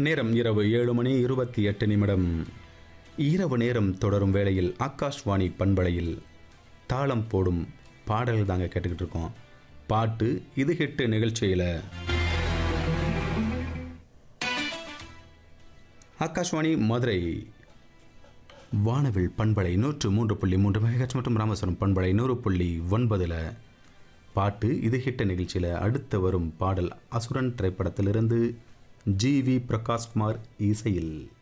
நேரம் இரவு ஏழு மணி இருபத்தி எட்டு நிமிடம் இரவு நேரம் தொடரும் வேளையில் ஆகாஷ்வாணி பண்பலையில் தாளம் போடும் பாடல்கள் தாங்க கேட்டுக்கிட்டு இருக்கோம் பாட்டு இது ஹிட்டு நிகழ்ச்சியில் ஆகாஷ்வாணி மதுரை வானவில் பண்பலை நூற்று மூன்று புள்ளி மூன்று மெகாஹெச் மற்றும் ராமேஸ்வரம் பண்பலை நூறு புள்ளி ஒன்பதில் பாட்டு இது ஹிட்ட நிகழ்ச்சியில் அடுத்து வரும் பாடல் அசுரன் திரைப்படத்திலிருந்து ஜி வி பிரகாஷ்குமார் இசையில்